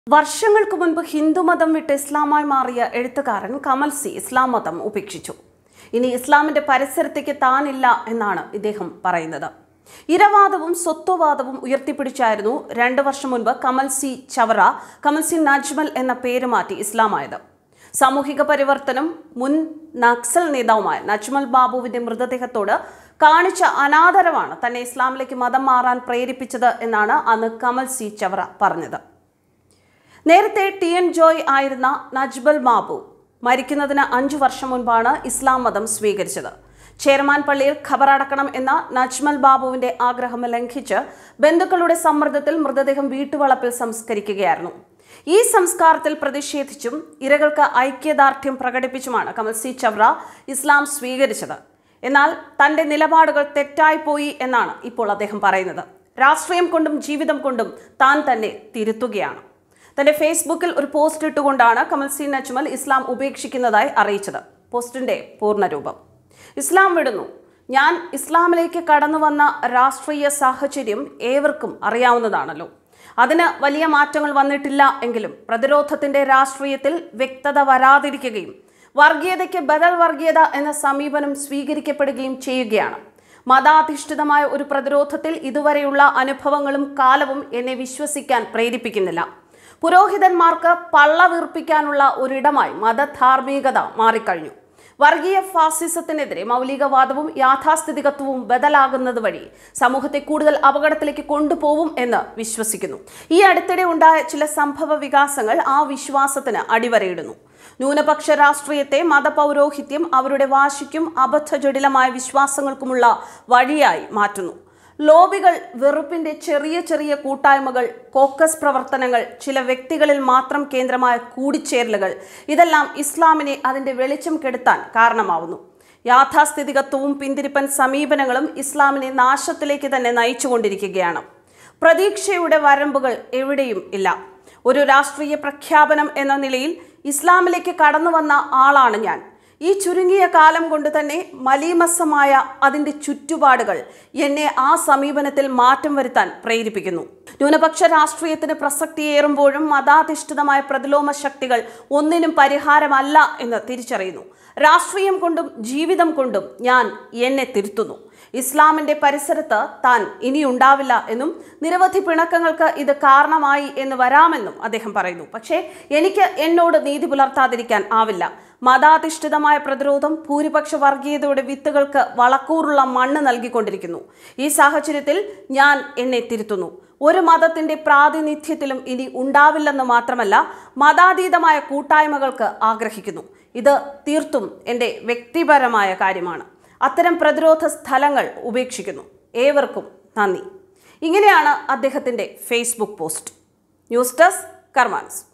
വർഷങ്ങൾക്ക് മുൻപ് ഹിന്ദുമതം വിട്ട് ഇസ്ലാമായി മാറിയ എഴുത്തുകാരൻ കമൽ സി ഇസ്ലാം മതം ഉപേക്ഷിച്ചു ഇനി ഇസ്ലാമിന്റെ പരിസരത്തേക്ക് താനില്ല എന്നാണ് ഇദ്ദേഹം പറയുന്നത് ഇരവാദവും സ്വത്വവാദവും ഉയർത്തിപ്പിടിച്ചായിരുന്നു രണ്ടു വർഷം മുൻപ് കമൽ സി ചവറ കമൽ സി നജ്മൽ എന്ന പേര് മാറ്റി ഇസ്ലാമായത് സാമൂഹിക പരിവർത്തനം മുൻ നക്സൽ നേതാവുമായ നജ്മൽ ബാബുവിന്റെ മൃതദേഹത്തോട് കാണിച്ച അനാദരവാണ് തന്നെ ഇസ്ലാമിലേക്ക് മതം മാറാൻ പ്രേരിപ്പിച്ചത് എന്നാണ് അന്ന് കമൽ സി ചവറ പറഞ്ഞത് നേരത്തെ ടി എൻ ജോയ് ആയിരുന്ന നജ്ബൽ ബാബു മരിക്കുന്നതിന് അഞ്ചു വർഷം മുൻപാണ് ഇസ്ലാം മതം സ്വീകരിച്ചത് ചേർമാൻ പള്ളിയിൽ ഖബറടക്കണം എന്ന നജ്മൽ ബാബുവിന്റെ ആഗ്രഹം ലംഘിച്ച് ബന്ധുക്കളുടെ സമ്മർദ്ദത്തിൽ മൃതദേഹം വീട്ടുവളപ്പിൽ സംസ്കരിക്കുകയായിരുന്നു ഈ സംസ്കാരത്തിൽ പ്രതിഷേധിച്ചും ഇരകൾക്ക് ഐക്യദാർഢ്യം പ്രകടിപ്പിച്ചുമാണ് കമൽ സി ചവ്ര ഇസ്ലാം സ്വീകരിച്ചത് എന്നാൽ തന്റെ നിലപാടുകൾ തെറ്റായിപ്പോയി എന്നാണ് ഇപ്പോൾ അദ്ദേഹം പറയുന്നത് രാഷ്ട്രീയം കൊണ്ടും ജീവിതം കൊണ്ടും താൻ തന്നെ തിരുത്തുകയാണ് തന്റെ ഫേസ്ബുക്കിൽ ഒരു പോസ്റ്റ് ഇട്ടുകൊണ്ടാണ് കമൽ സി നജ്മൽ ഇസ്ലാം ഉപേക്ഷിക്കുന്നതായി അറിയിച്ചത് പോസ്റ്റിന്റെ പൂർണ്ണരൂപം ഇസ്ലാം വിടുന്നു ഞാൻ ഇസ്ലാമിലേക്ക് കടന്നു വന്ന രാഷ്ട്രീയ സാഹചര്യം ഏവർക്കും അറിയാവുന്നതാണല്ലോ അതിന് വലിയ മാറ്റങ്ങൾ വന്നിട്ടില്ല എങ്കിലും പ്രതിരോധത്തിന്റെ രാഷ്ട്രീയത്തിൽ വ്യക്തത വരാതിരിക്കുകയും വർഗീയതയ്ക്ക് ബദൽ വർഗീയത എന്ന സമീപനം സ്വീകരിക്കപ്പെടുകയും ചെയ്യുകയാണ് മതാധിഷ്ഠിതമായ ഒരു പ്രതിരോധത്തിൽ ഇതുവരെയുള്ള അനുഭവങ്ങളും കാലവും എന്നെ വിശ്വസിക്കാൻ പ്രേരിപ്പിക്കുന്നില്ല പുരോഹിതന്മാർക്ക് പള്ള വീർപ്പിക്കാനുള്ള ഒരിടമായി മതധാർമ്മികത മാറിക്കഴിഞ്ഞു വർഗീയ ഫാസിസത്തിനെതിരെ മൗലികവാദവും യാഥാസ്ഥിതികത്വവും ബദലാകുന്നത് വഴി സമൂഹത്തെ കൂടുതൽ അപകടത്തിലേക്ക് കൊണ്ടുപോകും എന്ന് വിശ്വസിക്കുന്നു ഈ അടുത്തിടെ ഉണ്ടായ ചില സംഭവ വികാസങ്ങൾ ആ വിശ്വാസത്തിന് അടിവരയിടുന്നു ന്യൂനപക്ഷ രാഷ്ട്രീയത്തെ മതപൗരോഹിത്യം അവരുടെ വാശിക്കും അബദ്ധജടിലമായ വിശ്വാസങ്ങൾക്കുമുള്ള വഴിയായി മാറ്റുന്നു ലോബികൾ വെറുപ്പിന്റെ ചെറിയ ചെറിയ കൂട്ടായ്മകൾ കോക്കസ് പ്രവർത്തനങ്ങൾ ചില വ്യക്തികളിൽ മാത്രം കേന്ദ്രമായ കൂടിച്ചേരലുകൾ ഇതെല്ലാം ഇസ്ലാമിനെ അതിന്റെ വെളിച്ചം കെടുത്താൻ കാരണമാവുന്നു യാഥാസ്ഥിതികത്വവും പിന്തിരിപ്പൻ സമീപനങ്ങളും ഇസ്ലാമിനെ നാശത്തിലേക്ക് തന്നെ നയിച്ചുകൊണ്ടിരിക്കുകയാണ് പ്രതീക്ഷയുടെ വരമ്പുകൾ എവിടെയും ഇല്ല ഒരു രാഷ്ട്രീയ പ്രഖ്യാപനം എന്ന നിലയിൽ ഇസ്ലാമിലേക്ക് കടന്നു വന്ന ആളാണ് ഞാൻ ഈ ചുരുങ്ങിയ കാലം കൊണ്ട് തന്നെ മലീമസമായ അതിൻ്റെ ചുറ്റുപാടുകൾ എന്നെ ആ സമീപനത്തിൽ മാറ്റം വരുത്താൻ പ്രേരിപ്പിക്കുന്നു ന്യൂനപക്ഷ രാഷ്ട്രീയത്തിന് പ്രസക്തിയേറുമ്പോഴും മതാധിഷ്ഠിതമായ പ്രതിലോമ ശക്തികൾ ഒന്നിനും പരിഹാരമല്ല എന്ന് തിരിച്ചറിയുന്നു രാഷ്ട്രീയം കൊണ്ടും ജീവിതം കൊണ്ടും ഞാൻ എന്നെ തിരുത്തുന്നു ഇസ്ലാമിന്റെ പരിസരത്ത് താൻ ഇനി ഉണ്ടാവില്ല എന്നും നിരവധി പിണക്കങ്ങൾക്ക് ഇത് കാരണമായി എന്ന് വരാമെന്നും അദ്ദേഹം പറയുന്നു പക്ഷേ എനിക്ക് എന്നോട് നീതി പുലർത്താതിരിക്കാൻ ആവില്ല മതാധിഷ്ഠിതമായ പ്രതിരോധം ഭൂരിപക്ഷ വർഗീയതയുടെ വിത്തുകൾക്ക് വളക്കൂറുള്ള മണ്ണ് നൽകിക്കൊണ്ടിരിക്കുന്നു ഈ സാഹചര്യത്തിൽ ഞാൻ എന്നെ തിരുത്തുന്നു ഒരു മതത്തിന്റെ പ്രാതിനിധ്യത്തിലും ഇനി ഉണ്ടാവില്ലെന്ന് മാത്രമല്ല മതാതീതമായ കൂട്ടായ്മകൾക്ക് ആഗ്രഹിക്കുന്നു ഇത് തീർത്തും എൻ്റെ വ്യക്തിപരമായ കാര്യമാണ് അത്തരം പ്രതിരോധ സ്ഥലങ്ങൾ ഉപേക്ഷിക്കുന്നു ഏവർക്കും നന്ദി ഇങ്ങനെയാണ് അദ്ദേഹത്തിൻ്റെ ഫേസ്ബുക്ക് പോസ്റ്റ് ന്യൂസ് ഡെസ്ക് കർമാൻസ്